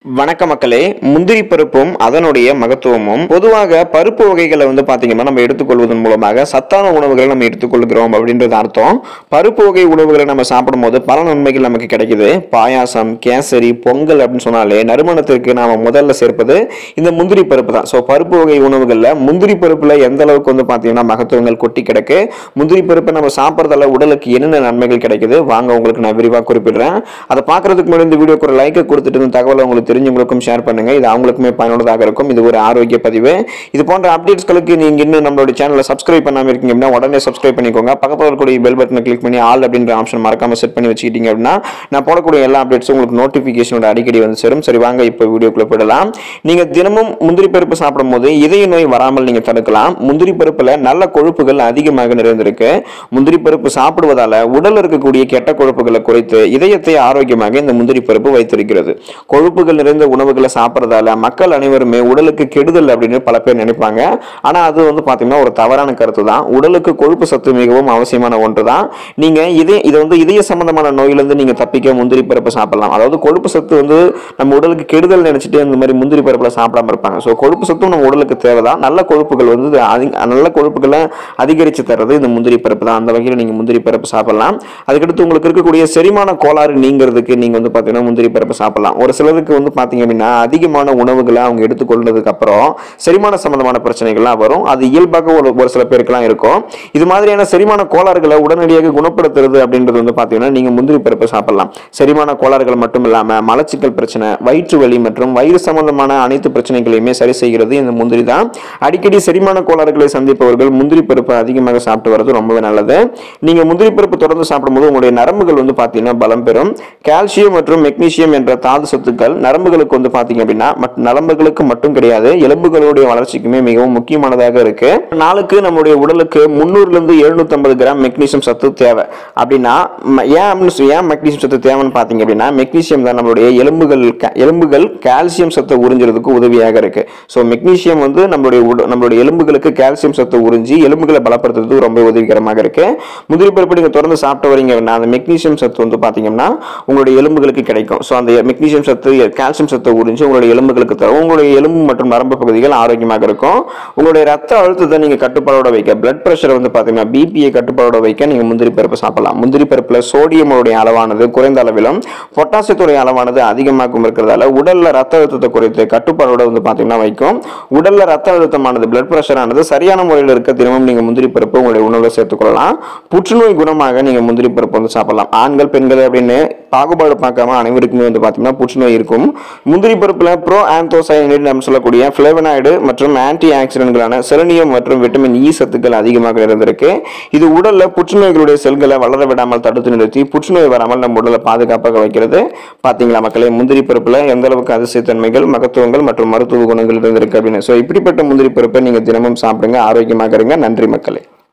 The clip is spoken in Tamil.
வணக்க மக்களே முந்திரி பருப்பும் அதனுடைய மகத்துவமும் பொதுவாக பருப்பு வகைகளை வந்து பாத்தீங்கன்னா நம்ம எடுத்துக்கொள்வதன் மூலமாக சத்தான உணவுகளை நம்ம எடுத்துக்கொள்கிறோம் அப்படின்றது அர்த்தம் பருப்பு வகை உணவுகளை நம்ம சாப்பிடும்போது பல நன்மைகள் நமக்கு கிடைக்குது பாயாசம் கேசரி பொங்கல் அப்படின்னு சொன்னாலே நறுமணத்திற்கு நாம முதல்ல சேர்ப்பது இந்த முந்திரி பருப்பு தான் ஸோ பருப்பு வகை உணவுகளில் முந்திரி பருப்புல எந்த அளவுக்கு வந்து பாத்தீங்கன்னா மகத்துவங்கள் கொட்டி கிடக்கு முந்திரி பருப்பை நம்ம சாப்பிட்றதால உடலுக்கு என்னென்ன நன்மைகள் கிடைக்குது வாங்க உங்களுக்கு நான் விரிவாக குறிப்பிடுறேன் அதை பார்க்கறதுக்கு முன்னாடி இந்த வீடியோக்கு ஒரு லைக்கை கொடுத்துட்டு இந்த தகவலை உங்களுக்கு தெரிஞ்சவங்களுக்கும் ஷேர் பண்ணுங்க இது அவங்களுக்குமே பயனுள்ளதாக இருக்கும் இது ஒரு ஆரோக்கிய பதிவு இது போன்ற அப்டேட்ஸ்களுக்கு நீங்க இன்னும் நம்மளோட சேனலை சப்ஸ்கிரைப் பண்ணாம இருக்கீங்க அப்படின்னா உடனே சப்ஸ்கிரைப் பண்ணிக்கோங்க பக்கத்தில் இருக்கக்கூடிய பெல் பட்டனை கிளிக் பண்ணி ஆல் அப்படின்ற ஆப்ஷன் மறக்காம செட் பண்ணி வச்சுக்கிட்டீங்க அப்படின்னா நான் போடக்கூடிய எல்லா அப்டேட்ஸும் உங்களுக்கு நோட்டிஃபிகேஷனோட அடிக்கடி வந்து சேரும் சரி வாங்க இப்போ வீடியோக்குள்ள போயிடலாம் நீங்க தினமும் முந்திரி பருப்பு சாப்பிடும்போது இதய நோய் வராமல் நீங்க தடுக்கலாம் முந்திரி பருப்புல நல்ல கொழுப்புகள் அதிகமாக நிறைந்திருக்கு முந்திரி பருப்பு சாப்பிடுவதால உடல்ல இருக்கக்கூடிய கெட்ட கொழுப்புகளை குறைத்து இதயத்தை ஆரோக்கியமாக இந்த முந்திரி பருப்பு வைத்திருக்கிறது கொழுப்புகள் நிறைந்த உணவுகளை சாப்பிட்றதால மக்கள் அனைவருமே உடலுக்கு கெடுதல் அப்படின்னு பல பேர் நினைப்பாங்க ஆனா அது வந்து பாத்தீங்கன்னா ஒரு தவறான கருத்து தான் உடலுக்கு கொழுப்பு சத்து மிகவும் அவசியமான ஒன்று தான் நீங்க இதய இதை வந்து இதய சம்பந்தமான நோயிலிருந்து நீங்க தப்பிக்க முந்திரி பருப்பு சாப்பிடலாம் அதாவது கொழுப்பு சத்து வந்து நம்ம உடலுக்கு கெடுதல் நினைச்சிட்டு இந்த மாதிரி முந்திரி பருப்புல சாப்பிடாம இருப்பாங்க ஸோ கொழுப்பு சத்தும் நம்ம உடலுக்கு தேவைதான் நல்ல கொழுப்புகள் வந்து இது அதி- நல்ல கொழுப்புகளை அதிகரித்து தர்றது இந்த முந்திரி பருப்பு தான் அந்த வகையில் நீங்க முந்திரி பருப்பு சாப்பிடலாம் அதுக்கடுத்து உங்களுக்கு இருக்கக்கூடிய செரிமான கோளாறு நீங்கிறதுக்கு நீங்க வந்து பாத்தீங்கன்னா முந்திரி பருப்பு சாப்பிடலாம் ஒரு சிலருக்கு வந்து பாத்தீங்க அப்படின்னா அதிகமான உணவுகளை அவங்க எடுத்துக்கொள்றதுக்கு அப்புறம் செரிமான சம்பந்தமான பிரச்சனைகள்லாம் வரும் அது இயல்பாக ஒரு ஒரு சில பேருக்குலாம் இருக்கும் இது மாதிரியான செரிமான கோளாறுகளை உடனடியாக குணப்படுத்துறது அப்படின்றது வந்து பாத்தீங்கன்னா நீங்க முந்திரி பருப்பு சாப்பிடலாம் செரிமான கோளாறுகள் மட்டும் இல்லாம மலச்சிக்கல் பிரச்சனை வயிற்று வலி மற்றும் வயிறு சம்பந்தமான அனைத்து பிரச்சனைகளையுமே சரி செய்கிறது இந்த முந்திரி தான் அடிக்கடி செரிமான கோளாறுகளை சந்திப்பவர்கள் முந்திரி பருப்பு அதிகமாக சாப்பிட்டு வர்றது ரொம்பவே நல்லது நீங்க முந்திரி பருப்பு தொடர்ந்து சாப்பிடும்போது உங்களுடைய நரம்புகள் வந்து பாத்தீங்கன்னா பலம் பெறும் கால்சியம் மற்றும் மெக்னீசியம் என்ற தாது சத்துக்கள் நரம்புகளுக்கு வந்து பாத்தீங்க அப்படின்னா மற்ற நரம்புகளுக்கு மட்டும் கிடையாது எலும்புகளுடைய வளர்ச்சிக்குமே மிகவும் முக்கியமானதாக இருக்கு நாளுக்கு நம்முடைய உடலுக்கு முந்நூறுல இருந்து 750 கிராம் மெக்னீசியம் சத்து தேவை அப்படின்னா ம- ஏன் அப்படின்னு சொல்லி- ஏன் மெக்னீசியம் சத்து தேவைன்னு பாத்தீங்க அப்படின்னா மெக்னீசியம் தான் நம்மளுடைய எலும்புகள் கா- எலும்புகள் கால்சியம் சத்தை உறிஞ்சுறதுக்கு உதவியாக இருக்கு ஸோ மெக்னீசியம் வந்து நம்மளுடைய உட- நம்மளுடைய எலும்புகளுக்கு கால்சியம் சத்தை உறிஞ்சி எலும்புகளை பலப்படுத்துறதுக்கு ரொம்ப உதவிகரமாக இருக்கு முந்திரி பருப்பு நீங்க தொடர்ந்து சாப்பிட்டு வரீங்க அப்படின்னா அந்த மெக்னீசியம் சத்து வந்து பாத்தீங்கன்னா உங்களுடைய எலும்புகளுக்கு கிடைக்கும் ஸோ அந்த மெக்னீசியம் சத்து கால்சியம் சத்தை உறிஞ்சி உங்களுடைய எலும்புகளுக்கு தரும் உங்களுடைய எலும்பு மற்றும் நரம்பு பகுதிகள் ஆரோக்கியமாக இருக்கும் உங்களுடைய ரத்த அழுத்தத்தை நீங்க கட்டுப்பாடோட வைக்க பிளட் பிரஷர் வந்து பாத்தீங்கன்னா பிபியை கட்டுப்பாடோட வைக்க நீங்க முந்திரி பருப்பு சாப்பிடலாம் முந்திரி பருப்புல சோடியமுடைய அளவானது குறைந்த அளவிலும் பொட்டாசியத்துடைய அளவானது அதிகமாகவும் இருக்கிறதால உடல்ல ரத்த அழுத்தத்தை குறைத்து கட்டுப்பாடோட வந்து பாத்தீங்கன்னா வைக்கும் உடல்ல ரத்த அழுத்தமானது பிளட் பிரஷர் ஆனது சரியான முறையில் இருக்க தினமும் நீங்க முந்திரி பருப்பு உங்களுடைய உணவுல சேர்த்துக்கொள்ளலாம் புற்றுநோய் குணமாக நீங்க முந்திரி பருப்பு வந்து சாப்பிடலாம் ஆண்கள் பெண்கள் அப்படின்னு பாகுபாடு பார்க்காம அனைவருக்குமே வந்து பாத்தீங்கன்னா புற்றுநோய் இருக்கும் முந்திரி பருப்புல ப்ரோ ஆந்தோசைனிட் நம்ம சொல்லக்கூடிய பிளேவனாய்டு மற்றும் ஆன்டி ஆக்சிடென்ட்களான செலனியம் மற்றும் விட்டமின் இ சத்துக்கள் அதிகமாக இருந்திருக்கு இது உடல்ல புற்றுநோய்களுடைய செல்களை வளர விடாமல் தடுத்து நிறுத்தி புற்றுநோய் வராமல் நம்ம உடலை பாதுகாப்பாக வைக்கிறது பாத்தீங்களா மக்களே முந்திரி பருப்புல எந்த அளவுக்கு அதிசயத்தன்மைகள் மகத்துவங்கள் மற்றும் மருத்துவ குணங்கள் இருந்திருக்கு அப்படின்னு ஸோ இப்படிப்பட்ட முந்திரி பருப்பை நீங்க தினமும் சாப்பிடுங்க ஆரோக்கியமாக இருங்க நன்றி மக்களே